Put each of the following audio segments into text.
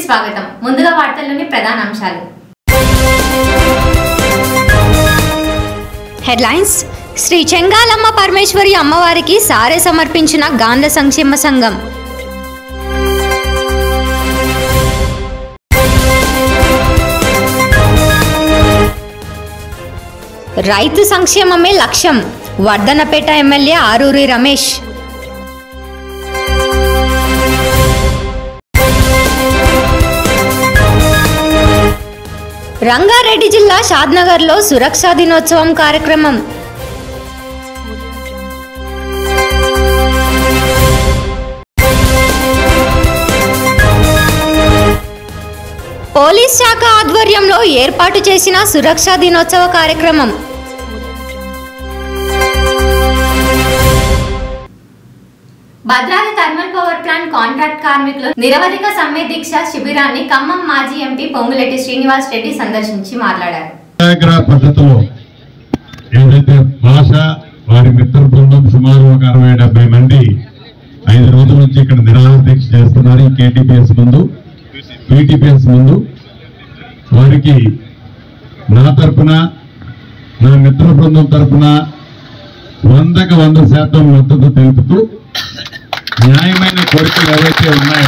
స్వాగతం ముందుగా వార్తల్లోని ప్రధాన అంశాలు హెడ్లైన్స్ శ్రీ చెంగాలమ్మ పరమేశ్వరి అమ్మవారికి సారే సమర్పించిన గాంధ సంక్షేమ సంఘం రైతు సంక్షేమమే లక్ష్యం వర్ధనపేట ఎమ్మెల్యే ఆరూరి రమేష్ రంగారెడ్డి జిల్లా షాద్నగర్లో సురక్షా దినోత్సవం కార్యక్రమం పోలీస్ శాఖ ఆధ్వర్యంలో ఏర్పాటు చేసిన సురక్షా దినోత్సవ కార్యక్రమం Bhadradri thermal power plant contract కార్మికులు నిరవధిక సమ్మె దీక్ష శిబిరాన్ని ఖమ్మం మాజీ ఎంపీ పొంగులెట్టి శ్రీనివాస్ రెడ్డి సందర్శించి మాట్లాడారు సత్యాగ్రహ పద్ధతిలో ఏదైతే భాష వారి మిత్ర బృందం సుమారు ఒక అరవై డెబ్బై మంది ఐదు రోజుల నుంచి ఇక్కడ నిరాహార దీక్ష చేస్తున్నారు ఈ కేటీపీఎస్ ముందు పీటీపీఎస్ ముందు వారికి నా తరపున నా మిత్ర బృందం తరపున వందకు వంద శాతం మద్దతు తెలుపుతూ న్యాయమైన కోరికలు ఏవైతే ఉన్నాయో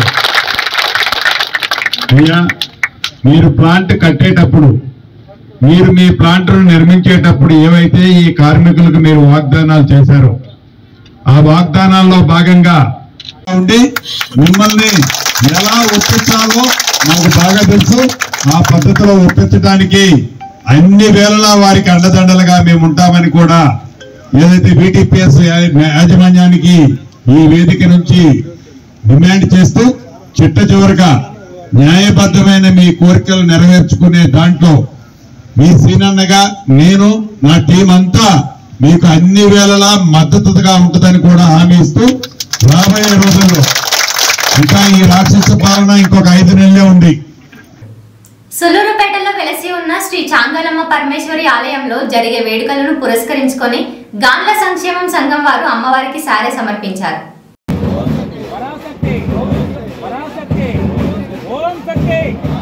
అయ్యా మీరు ప్లాంట్ కట్టేటప్పుడు మీరు మీ ప్లాంట్ను నిర్మించేటప్పుడు ఏవైతే ఈ కార్మికులకు మీరు వాగ్దానాలు చేశారో ఆ వాగ్దానాల్లో భాగంగా ఉండి మిమ్మల్ని ఎలా ఒప్పించాలో మాకు బాగా తెలుసు ఆ పద్ధతిలో ఒప్పించడానికి అన్ని వేళలా వారికి అండదండలుగా మేము ఉంటామని కూడా ఏదైతే బీటీపీఎస్ యాజమాన్యానికి ఈ వేదిక నుంచి డిమాండ్ చేస్తూ చిట్ట చివరిగా న్యాయబద్ధమైన మీ కోరికలు నెరవేర్చుకునే దాంట్లో మీ సీనన్నగా నేను నా టీం అంతా మీకు అన్ని వేళలా మద్దతుగా ఉంటుందని కూడా హామీ ఇస్తూ రాబోయే రోజుల్లో ఇంకా ఈ రాక్షస పాలన ఇంకొక ఐదు నెలలే ఉంది సులూరుపేటలో వెలసి ఉన్న శ్రీ చాంగలమ్మ పరమేశ్వరి ఆలయంలో జరిగే వేడుకలను పురస్కరించుకొని గాండ్ల సంక్షేమం సంఘం వారు అమ్మవారికి సారే సమర్పించారు పరాశక్తి పరాశక్తి ఓం శక్తి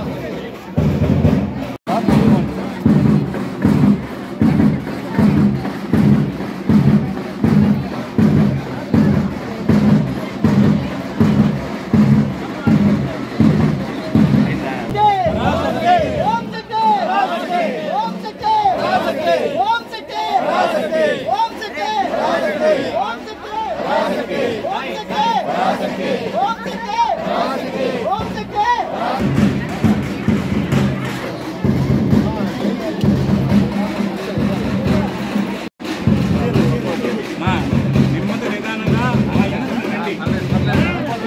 మా నిమ్మది నిదానంగా అలా వెనక్కి రండి.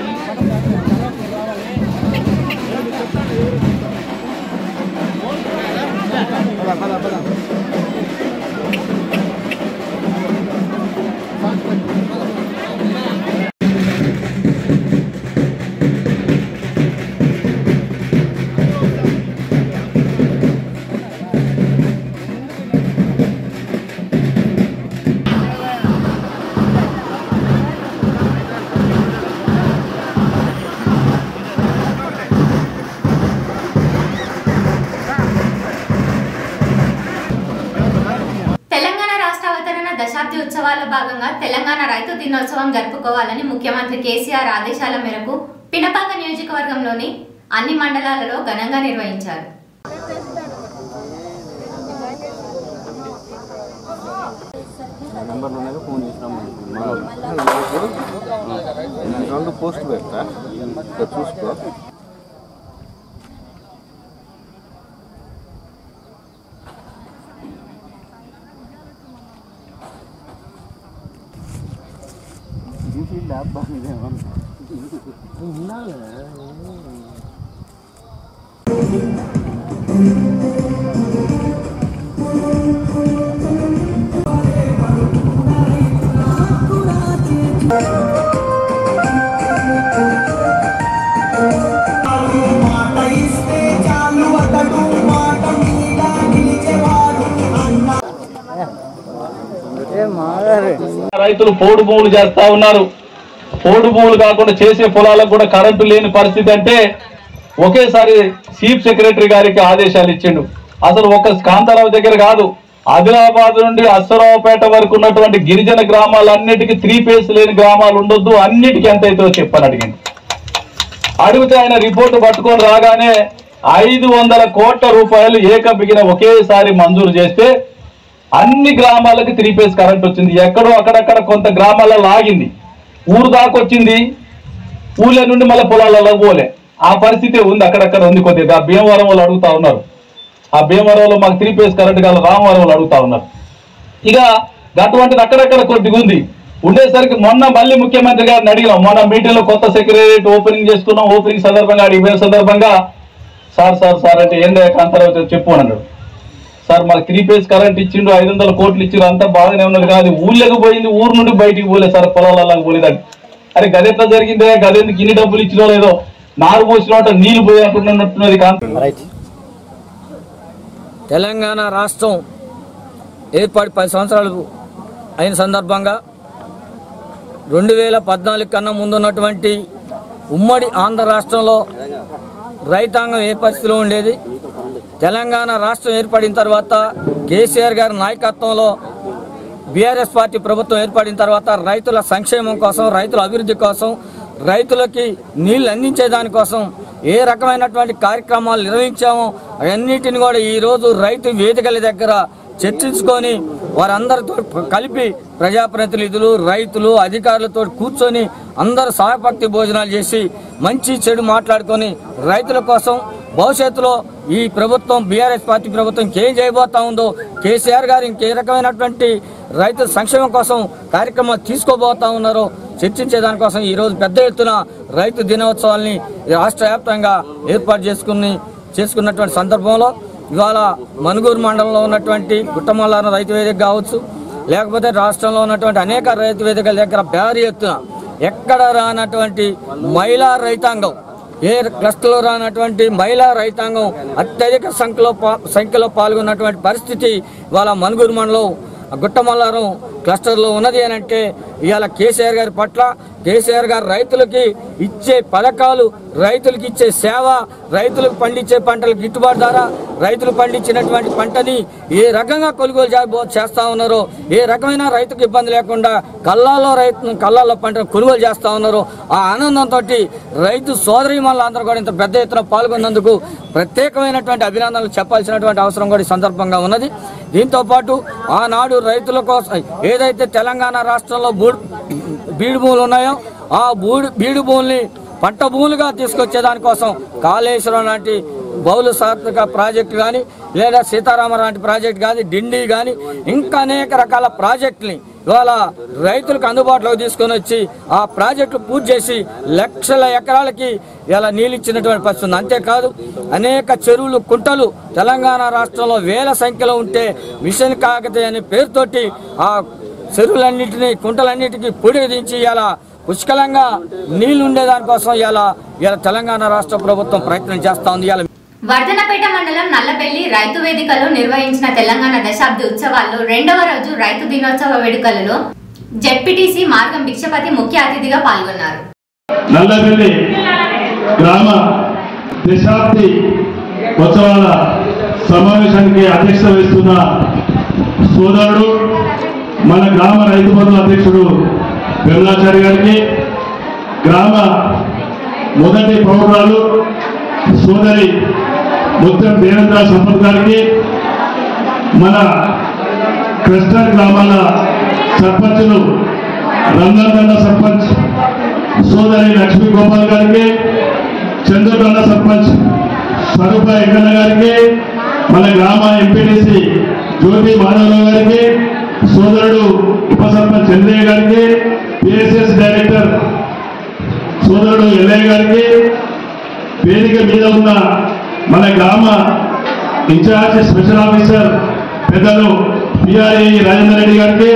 తెలంగాణ రాష్ట్ర అవతరణ దశాబ్ది ఉత్సవాల భాగంగా తెలంగాణ రైతు దినోత్సవం జరుపుకోవాలని ముఖ్యమంత్రి కేసీఆర్ ఆదేశాల మేరకు పినపాక నియోజకవర్గంలోని అన్ని మండలాలలో ఘనంగా నిర్వహించారు నెంబర్లు ఉన్నాయి ఫోన్ చేసినాం నేను రెండు పోస్ట్ పెడతా ఇక్కడ చూసుకో ల్యాబ్ బాగుంది మాట ఇస్తే చాలు అతడు మాట మీద నిలిచేవాడు అన్న రైతులు పోడు భూములు చేస్తా ఉన్నారు పోడు భూములు కాకుండా చేసే పొలాలకు కూడా కరెంటు లేని పరిస్థితి అంటే ఒకేసారి చీఫ్ సెక్రటరీ గారికి ఆదేశాలు ఇచ్చిండు అసలు ఒక కాంతారావు దగ్గర కాదు ఆదిలాబాద్ నుండి అశ్వరావుపేట వరకు ఉన్నటువంటి గిరిజన గ్రామాలన్నిటికీ త్రీ ఫేస్ లేని గ్రామాలు ఉండొద్దు అన్నిటికీ ఎంత అవుతుందో చెప్పని అడిగింది అడిగితే ఆయన రిపోర్ట్ పట్టుకొని రాగానే ఐదు వందల కోట్ల రూపాయలు ఏకబిగిన ఒకేసారి మంజూరు చేస్తే అన్ని గ్రామాలకి త్రీ ఫేస్ కరెంట్ వచ్చింది ఎక్కడో అక్కడక్కడ కొంత గ్రామాలలో ఆగింది ఊరు దాకా వచ్చింది ఊళ్ళ నుండి మళ్ళీ పొలాలలో పోలే ఆ పరిస్థితి ఉంది అక్కడక్కడ ఉంది కొద్దిగా ఆ భీమవరం వాళ్ళు అడుగుతా ఉన్నారు ఆ భీమవరంలో మాకు త్రీ ఫేస్ కరెంట్ కాదు రామవరం వాళ్ళు అడుగుతా ఉన్నారు ఇక అటువంటిది అక్కడక్కడ కొద్దిగా ఉంది ఉండేసరికి మొన్న మళ్ళీ ముఖ్యమంత్రి గారిని అడిగినాం మొన్న మీటింగ్ లో కొత్త సెక్రటరియట్ ఓపెనింగ్ చేసుకున్నాం ఓపెనింగ్ సందర్భంగా అడిగి పోయిన సందర్భంగా సార్ సార్ సార్ అంటే ఏందే కాంతారావు చెప్పు అని అన్నాడు సార్ మాకు త్రీ ఫేజ్ కరెంట్ ఇచ్చిండు ఐదు వందల కోట్లు ఇచ్చిండు అంతా బాగానే ఉన్నది కానీ ఊళ్ళకి పోయింది ఊరు నుండి బయటికి పోలేదు సార్ పొలాలకు పోలేదండి అరే గదెట్లా జరిగిందే గదెందుకు ఇన్ని డబ్బులు ఇచ్చినో లేదో నారు పోసిన నీళ్లు పోయి అంటున్నట్టున్నది కాంతి తెలంగాణ రాష్ట్రం ఏర్పడి పది సంవత్సరాలు అయిన సందర్భంగా రెండు వేల పద్నాలుగు కన్నా ముందున్నటువంటి ఉమ్మడి ఆంధ్ర రాష్ట్రంలో రైతాంగం ఏ పరిస్థితిలో ఉండేది తెలంగాణ రాష్ట్రం ఏర్పడిన తర్వాత కేసీఆర్ గారి నాయకత్వంలో బీఆర్ఎస్ పార్టీ ప్రభుత్వం ఏర్పడిన తర్వాత రైతుల సంక్షేమం కోసం రైతుల అభివృద్ధి కోసం రైతులకి నీళ్లు అందించే దానికోసం ఏ రకమైనటువంటి కార్యక్రమాలు నిర్వహించామో అవన్నిటిని కూడా ఈరోజు రైతు వేదికల దగ్గర చర్చించుకొని వారందరితో కలిపి ప్రజాప్రతినిధులు రైతులు అధికారులతో కూర్చొని అందరూ సహపక్తి భోజనాలు చేసి మంచి చెడు మాట్లాడుకొని రైతుల కోసం భవిష్యత్తులో ఈ ప్రభుత్వం బీఆర్ఎస్ పార్టీ ప్రభుత్వం ఇంకేం చేయబోతా ఉందో కేసీఆర్ గారు ఇంకే రకమైనటువంటి రైతు సంక్షేమం కోసం కార్యక్రమాలు తీసుకోబోతా ఉన్నారో చర్చించే దానికోసం ఈ రోజు పెద్ద ఎత్తున రైతు దినోత్సవాల్ని రాష్ట్ర వ్యాప్తంగా ఏర్పాటు చేసుకుని చేసుకున్నటువంటి సందర్భంలో ఇవాళ మనుగూరు మండలంలో ఉన్నటువంటి గుట్టమల్లారం రైతు వేదిక కావచ్చు లేకపోతే రాష్ట్రంలో ఉన్నటువంటి అనేక రైతు వేదికల దగ్గర భారీ ఎత్తున ఎక్కడ రానటువంటి మహిళా రైతాంగం ఏ క్లస్టర్లో రానటువంటి మహిళా రైతాంగం అత్యధిక సంఖ్యలో పా- సంఖ్యలో పాల్గొన్నటువంటి పరిస్థితి ఇవాళ మనుగురు మండలం గుట్టమల్లారం క్లస్టర్లో ఉన్నది అని అంటే ఇవాళ కేసీఆర్ గారి పట్ల కేసీఆర్ గారు రైతులకి ఇచ్చే పథకాలు రైతులకి ఇచ్చే సేవ రైతులకు పండించే పంటలకు గిట్టుబాటు ధర రైతులు పండించినటువంటి పంటని ఏ రకంగా కొనుగోలు చేయబో చేస్తా ఉన్నారో ఏ రకమైన రైతుకు ఇబ్బంది లేకుండా కళ్ళాల్లో రైతు కళ్ళాల్లో పంటను కొనుగోలు చేస్తా ఉన్నారో ఆ ఆనందంతో రైతు సోదరి అందరూ కూడా ఇంత పెద్ద ఎత్తున పాల్గొన్నందుకు ప్రత్యేకమైనటువంటి అభినందనలు చెప్పాల్సినటువంటి అవసరం కూడా ఈ సందర్భంగా ఉన్నది దీంతో పాటు ఆనాడు రైతుల కోసం ఏదైతే తెలంగాణ రాష్ట్రంలో బూడు బీడు భూములు ఉన్నాయో ఆ బూడు బీడు భూముల్ని పంట భూములుగా తీసుకొచ్చే దానికోసం కాళేశ్వరం లాంటి బౌలు సాత్విక ప్రాజెక్టు కానీ లేదా సీతారామ లాంటి ప్రాజెక్ట్ కానీ డిండి కానీ ఇంకా అనేక రకాల ప్రాజెక్టుని ఇవాళ రైతులకు అందుబాటులోకి తీసుకొని వచ్చి ఆ ప్రాజెక్టులు పూర్తి చేసి లక్షల ఎకరాలకి ఇలా నీళ్ళు ఇచ్చినటువంటి పరిస్థితి ఉంది అంతేకాదు అనేక చెరువులు కుంటలు తెలంగాణ రాష్ట్రంలో వేల సంఖ్యలో ఉంటే మిషన్ కాకతీయ అనే పేరుతోటి ఆ చెరువులన్నింటినీ కుంటలన్నిటికీ పొడి దించి ఇలా పుష్కలంగా నీళ్లు ఉండేదానికోసం ఇలా ఇలా తెలంగాణ రాష్ట్ర ప్రభుత్వం ప్రయత్నం చేస్తా ఉంది ఇలా వర్ధనపేట మండలం నల్లబెల్లి రైతు వేదికలో నిర్వహించిన తెలంగాణ దశాబ్ది ఉత్సవాల్లో రెండవ రోజు రైతు దినోత్సవ వేడుకలలో జెడ్పీటీసీ మార్గం భిక్షపతి ముఖ్య అతిథిగా పాల్గొన్నారు నల్లబెల్లి గ్రామ దశాబ్ది ఉత్సవాల సమావేశానికి అధ్యక్షత వహిస్తున్న సోదరుడు మన గ్రామ రైతు బంధుల అధ్యక్షుడు బిర్లాచారి గారికి గ్రామ మొదటి పౌరురాలు సోదరి ముత్యం దేవేంద్ర సంపత్ గారికి మన క్రిస్టల్ గ్రామాల సర్పంచులు రంగంగన్న సర్పంచ్ సోదరి లక్ష్మీ గోపాల్ గారికి చంద్రగొండ సర్పంచ్ స్వరూప ఎంకన్న గారికి మన గ్రామ ఎంపీటీసీ జ్యోతి మాధవరావు గారికి సోదరుడు ఉప సర్పంచ్ చంద్రయ్య గారికి పిఎస్ఎస్ డైరెక్టర్ సోదరుడు ఎల్లయ్య గారికి వేదిక మీద ఉన్న మన గ్రామ ఇన్ఛార్జ్ స్పెషల్ ఆఫీసర్ పెద్దలు పిఆర్ఏ రాజేందర్ రెడ్డి గారికి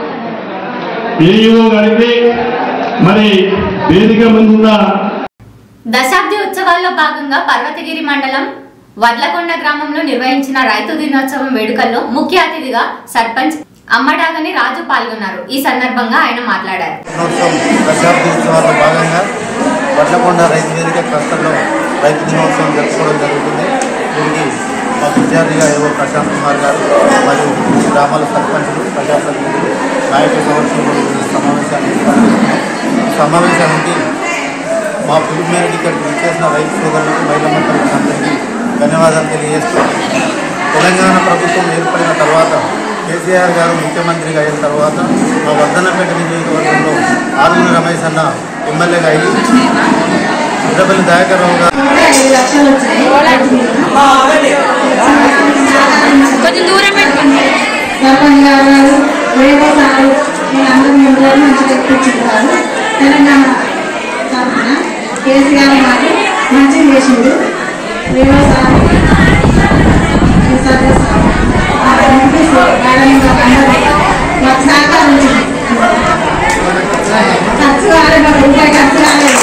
ఏఈఓ గారికి మరి వేదిక ముందున్న దశాబ్ది ఉత్సవాల్లో భాగంగా పర్వతగిరి మండలం వడ్లకొండ గ్రామంలో నిర్వహించిన రైతు దినోత్సవం వేడుకల్లో ముఖ్య అతిథిగా సర్పంచ్ అమ్మడాగని రాజు పాల్గొన్నారు ఈ సందర్భంగా ఆయన మాట్లాడారు దినోత్సవం దశాబ్ది ఉత్సవాల్లో భాగంగా వడ్లకొండ రైతు వేదిక క్లస్టర్లో రైతు దినోత్సవం జరుపుకోవడం జరుగుతుంది దీనికి మా విద్యార్థిగా ఏవో ప్రశాంత్ కుమార్ గారు మరియు ఈ గ్రామాల సర్పంచులు ప్రజాప్రతినిధులు నాయకుల సంవత్సరంలో ఈ సమావేశాన్ని ఏర్పాటు చేస్తున్నాం ఈ సమావేశానికి మా పిలుపు మేరకు ఇక్కడికి విచ్చేసిన రైతు సోదరులకు మహిళా మంత్రులకు అందరికీ ధన్యవాదాలు తెలియజేస్తూ తెలంగాణ ప్రభుత్వం ఏర్పడిన తర్వాత కేసీఆర్ గారు ముఖ్యమంత్రిగా అయిన తర్వాత మా వర్ధనపేట నియోజకవర్గంలో ఆరుగురు రమేష్ అన్న ఎమ్మెల్యేగా అయ్యి ఇద్దపల్లి దయాకర్ రావు గారు కొంచెం దూరం పెట్టుకోండి సర్పంచ్ గారు వేరే సార్ వీళ్ళందరూ ముందు మంచిగా ఎక్కించుకుంటారు తెలంగాణ తరఫున కేసీఆర్ మాకు మంచిగా చేసిండు వేరే సార్ సరే సార్ ఆ ఎంపీ సార్ మేడం గారు అందరూ మాకు సహకారం ఇచ్చింది ఖర్చు కాలేదు రూపాయి ఖర్చు కాలేదు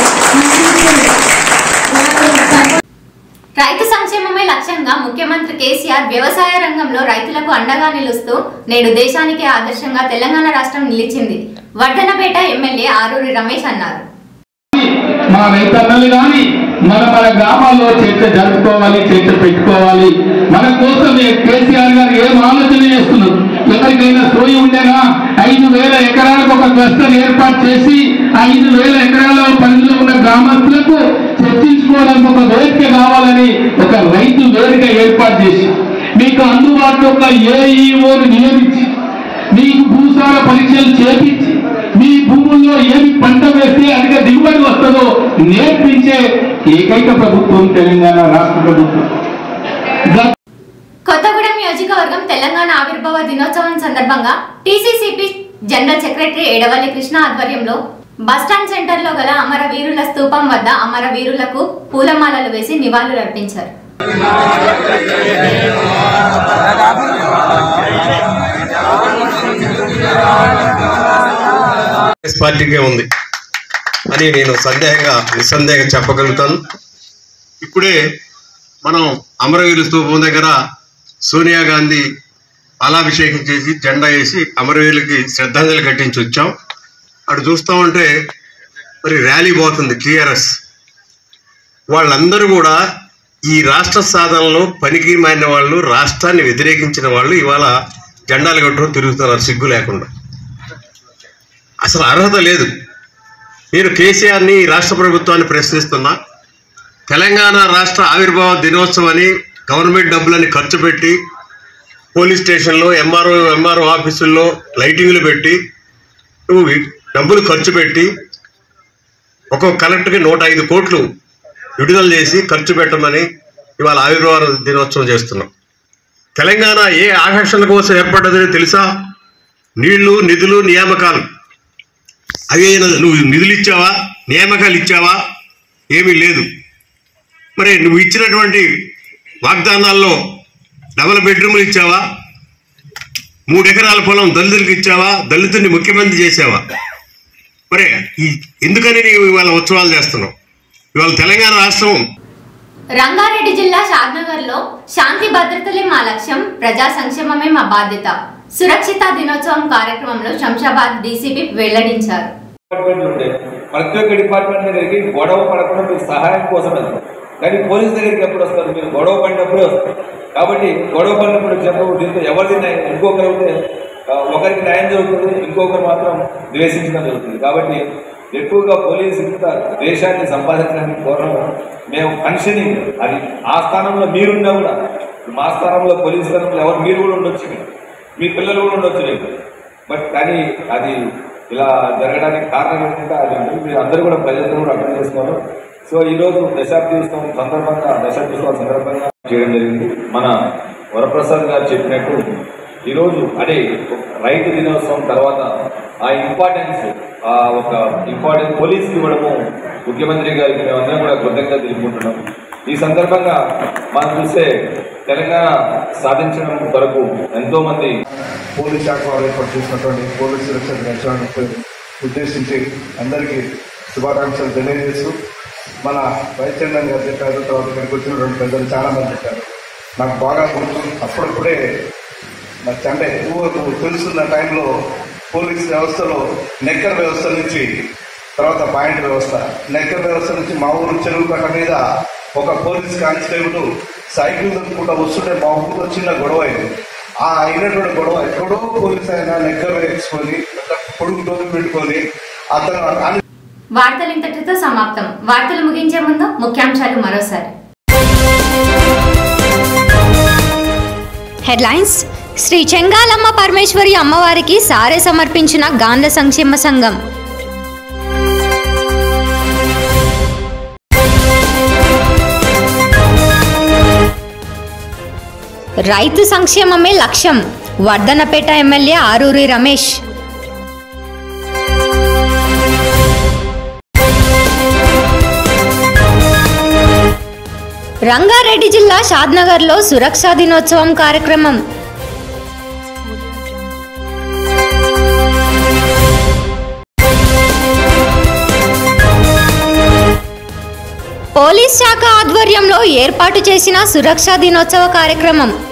రైతు సంక్షేమమే లక్ష్యంగా ముఖ్యమంత్రి కేసీఆర్ వ్యవసాయ రంగంలో రైతులకు అండగా నిలుస్తూ నేడు దేశానికే ఆదర్శంగా తెలంగాణ రాష్ట్రం నిలిచింది వర్ధనపేట ఎమ్మెల్యే ఆరూరి రమేష్ అన్నారు మా రైతన్నలు కానీ మన మన గ్రామాల్లో చర్చ జరుపుకోవాలి చర్చ పెట్టుకోవాలి మన కోసం ఏ- కేసీఆర్ గారు ఏం ఆలోచన చేస్తున్నారు ఎవరికైనా సోయి ఉండేనా ఐదు వేల ఎకరాలకు ఒక క్లస్టర్ ఏర్పాటు చేసి ఐదు వేల ఎకరాల పరిధిలో ఉన్న గ్రామస్తులకు చర్చించుకోవడానికి ఒక వేదిక కావాలని ఒక రైతు వేదిక ఏర్పాటు చేసి మీకు అందుబాటులో ఒక ఏఈఓని నియమించి మీకు భూసార పరీక్షలు చేపించి మీ భూముల్లో ఏమి పంట వేస్తే అధిక దిగుబడి వస్తుందో నేర్పించే ఏకైక ప్రభుత్వం తెలంగాణ రాష్ట్ర ప్రభుత్వం గత కొత్తగూడెం నియోజకవర్గం తెలంగాణ ఆవిర్భావ దినోత్సవం సందర్భంగా TCCP general secretary Edavalli Krishna ఆధ్వర్యంలో బస్టాండ్ సెంటర్ లో గల అమరవీరుల స్తూపం వద్ద అమరవీరులకు పూలమాలలు వేసి నివాళులర్పించారు కాంగ్రెస్ పార్టీకే ఉంది అని నేను సందేహంగా నిస్సందేహంగా చెప్పగలుగుతాను ఇప్పుడే మనం అమరవీరుల స్తూపం దగ్గర సోనియా గాంధీ పాలాభిషేకం చేసి జెండా వేసి అమరవీరులకి శ్రద్ధాంజలి కట్టించి వచ్చాం అటు చూస్తూ ఉంటే మరి ర్యాలీ పోతుంది టీఆర్ఎస్ వాళ్ళందరూ కూడా ఈ రాష్ట్ర సాధనలో పనికి మారిన వాళ్ళు రాష్ట్రాన్ని వ్యతిరేకించిన వాళ్ళు ఇవాళ జెండాలు కట్టుకుని తిరుగుతున్నారు సిగ్గు లేకుండా అసలు అర్హత లేదు నేను కేసీఆర్ని ఈ రాష్ట్ర ప్రభుత్వాన్ని ప్రశ్నిస్తున్నా తెలంగాణ రాష్ట్ర ఆవిర్భావ దినోత్సవాన్ని గవర్నమెంట్ డబ్బులని ఖర్చు పెట్టి పోలీస్ స్టేషన్లో ఎంఆర్ఓ ఎంఆర్ఓ ఆఫీసుల్లో లైటింగ్లు పెట్టి నువ్వు ఈ డబ్బులు ఖర్చు పెట్టి ఒక్కొక్క కలెక్టర్కి నూట ఐదు కోట్లు విడుదల చేసి ఖర్చు పెట్టమని ఇవాళ ఆవిర్భావ దినోత్సవం చేస్తున్నాం తెలంగాణ ఏ ఆకర్షణ కోసం ఏర్పడ్డదని తెలుసా నీళ్లు నిధులు నియామకాలు అవి నువ్వు నిధులు ఇచ్చావా నియామకాలు ఇచ్చావా ఏమీ లేదు మరి నువ్వు ఇచ్చినటువంటి వాగ్దానాల్లో డబల్ బెడ్రూమ్లు ఇచ్చావా మూడు ఎకరాల పొలం దళితులకు ఇచ్చావా దళితుడిని ముఖ్యమంత్రి చేసావా మరి ఈ ఎందుకని నీవు ఇవాళ ఉత్సవాలు చేస్తున్నావు ఇవాళ తెలంగాణ రాష్ట్రం రంగారెడ్డి జిల్లా షాద్నగర్ లో శాంతి భద్రతలే మా లక్ష్యం ప్రజా సంక్షేమమే మా బాధ్యత సురక్షిత దినోత్సవం కార్యక్రమంలో శంషాబాద్ డీసీపీ వెల్లడించారు డిపార్ట్మెంట్లు ఉంటాయి ప్రతి ఒక్క డిపార్ట్మెంట్ దగ్గరికి గొడవ పడకుండా మీరు సహాయం కోసం వెళ్తారు కానీ పోలీస్ దగ్గరికి ఎప్పుడు వస్తారు మీరు గొడవ పడినప్పుడే వస్తారు కాబట్టి గొడవ పడినప్పుడు చెప్పవు దీంతో ఎవరిది న్యాయం ఇంకొకరు అయితే ఆ, ఒకరికి న్యాయం జరుగుతుంది ఇంకొకరు మాత్రం ద్వేషించడం జరుగుతుంది కాబట్టి ఎక్కువగా పోలీసు ఇంత దేశాన్ని సంపాదించడానికి కోరడం మేము కన్షనింగ్ అది ఆ స్థానంలో మీరున్నా కూడా మా స్థానంలో పోలీస్ స్థానంలో ఎవరు మీరు కూడా ఉండొచ్చు ఇక్కడ. మీ పిల్లలు కూడా ఉండొచ్చు మీకు బట్ కానీ అది ఇలా జరగడానికి కారణం ఏంటంటే అది ఉంటుంది. మీరు అందరూ కూడా ప్రజలందరూ కూడా అర్థం చేసుకోవాలి సో ఈ రోజు దశాబ్ది ఉత్సవం సందర్భంగా దశాబ్ది ఉత్సవం సందర్భంగా చేయడం జరిగింది మన వరప్రసాద్ గారు చెప్పినట్టు ఈరోజు అంటే రైతు దినోత్సవం తర్వాత ఆ ఇంపార్టెన్స్ ఆ ఒక ఇంపార్టెన్స్ పోలీస్కి ఇవ్వడము ముఖ్యమంత్రి గారికి మేమందరం కూడా కృతజ్ఞత తెలుపుకుంటున్నాం ఈ సందర్భంగా మనం చూస్తే తెలంగాణ సాధించడం కొరకు ఎంతో మంది పోలీస్ శాఖ వారు ఏర్పాటు చేసినటువంటి పోలీస్ సురక్ష దినోత్సవాన్ని ఉద్దేశించి అందరికీ శుభాకాంక్షలు తెలియజేస్తూ మన వైస్ చైర్మన్ గారు చెప్పారు తర్వాత ఇక్కడికి వచ్చిన రెండు పెద్దలు చాలా మంది చెప్పారు నాకు బాగా గుర్తు అప్పుడప్పుడే నాకు అంటే ఊహకు తెలుసున్న టైంలో పోలీస్ వ్యవస్థలో నెక్కర్ వ్యవస్థ నుంచి తర్వాత పాయింట్ వ్యవస్థ నెక్కర్ వ్యవస్థ నుంచి మా ఊరు చెరువు కట్ట మీద ఒక పోలీస్ కానిస్టేబుల్ సైకిల్ దొరుకుంటా వస్తుంటే మా ఊరిలో చిన్న గొడవ అయింది ఆ అయినటువంటి గొడవ ఎక్కడో పోలీస్ అయినా నెక్కర్ వేసుకొని పొడుగు టోపీ పెట్టుకొని అతను ఆ కాని వార్తలు ఇంతటితో సమాప్తం వార్తలు ముగించే ముందు ముఖ్యాంశాలు మరోసారి హెడ్లైన్స్ శ్రీ చెంగాలమ్మ పరమేశ్వరి అమ్మవారికి సారె సమర్పించిన గాంధ సంక్షేమ సంఘం రైతు సంక్షేమమే లక్ష్యం వర్ధనపేట ఎమ్మెల్యే ఆరూరి రమేష్ రంగారెడ్డి జిల్లా షాద్నగర్లో సురక్షా దినోత్సవం కార్యక్రమం పోలీస్ శాఖ ఆధ్వర్యంలో ఏర్పాటు చేసిన సురక్షా దినోత్సవ కార్యక్రమం